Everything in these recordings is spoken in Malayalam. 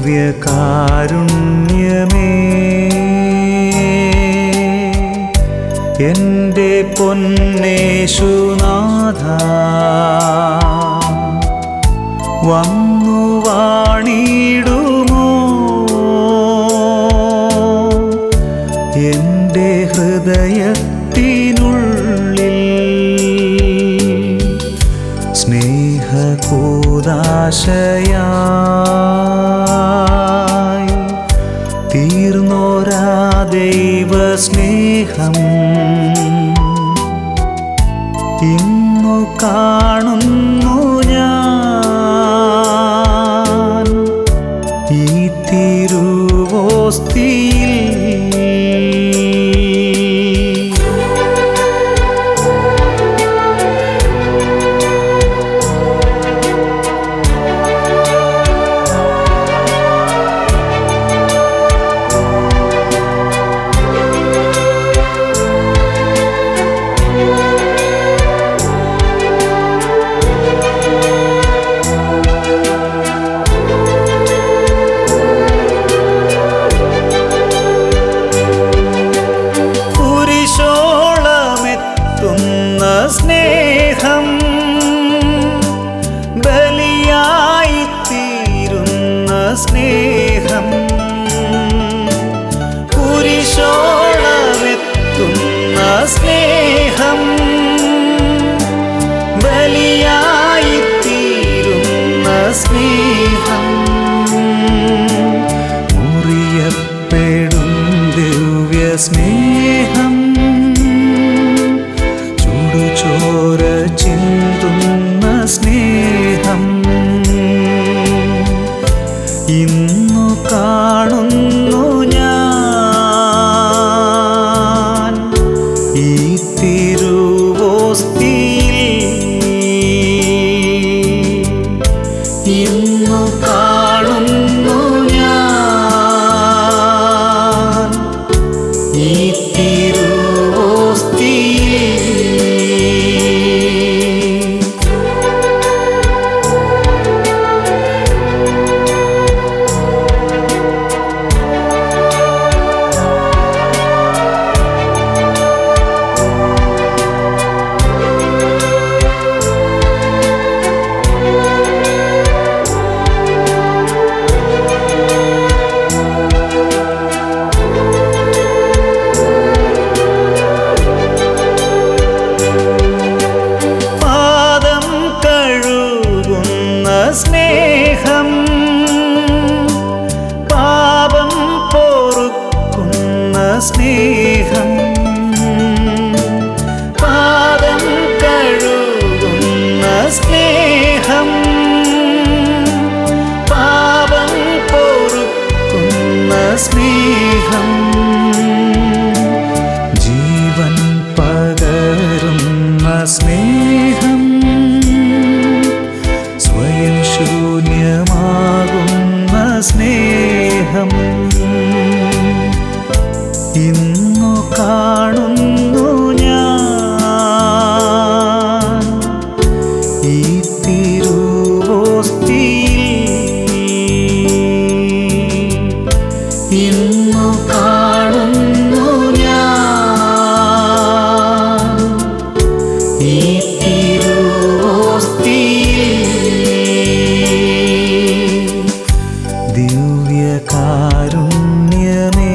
ദിവ്യകാരുണ്യമേ എൻ്റെ പൊന്നേശുനാഥ വന്നു വാണിടുമോ എൻ്റെ ഹൃദയത്തിനുള്ളിൽ സ്നേഹകൂദാശയായി തീർന്നോരാ ദൈവ സ്നേഹം ഇന്നു കാണുന്നു ഞാൻ ഈ തിരുവോസ്തിയിൽ കുരിശോളമെത്തുന്ന സ്നേഹം ബലിയായി തീരുന്ന സ്നേഹം കുരിശോളമെത്തുന്ന സ്നേഹം ബലിയായി തീരുന്ന സ്നേഹം മുറിയപ്പെടും ദിവ്യ സ്നേഹം ചുടുചോര ചിന്തുന്ന സ്നേഹം ഇന്നു കാണുന്നു ഞാൻ ഈ തിരുവോസ്തിയിൽ ഇന്നു കാണുന്നു ഞാൻ ഈ തിരുവോസ്തിയിൽ പാദം കഴുകുന്ന സ്നേഹം പാപം പൊറുക്കുന്ന സ്നേഹം പാദം കഴുകുന്ന സ്നേഹം പാപം പൊറുക്കുന്ന സ്നേഹം ജീവൻ പകരുന്ന സ്നേഹം സ്വയം ശൂന്യമാകുന്ന സ്നേഹം ഇന്നു കാണുന്നു ഞാൻ ഈ തിരുവോസ്തിയിൽ ഇന്നു കാണുന്നു ഞാൻ ഈ തിരുവോസ്തിയിൽ ദിവ്യകാരുണ്യമേ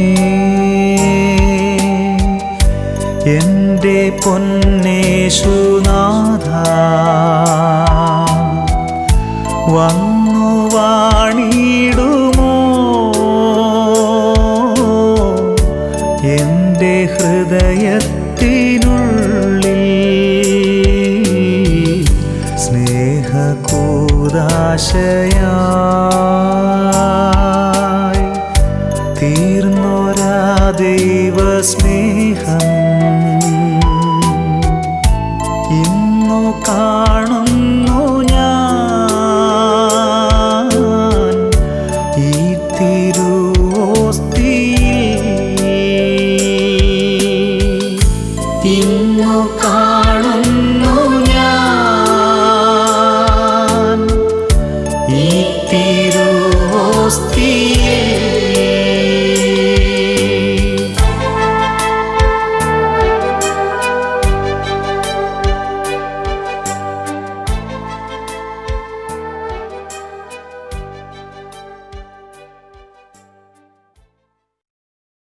എൻ്റെ പൊന്നേശുനാഥ വന്നു വാണിടുമോ എൻ്റെ ഹൃദയത്തിനുള്ളിൽ സ്നേഹകൂദാശയായി തീർന്നൊരാ ദൈവ സ്നേഹം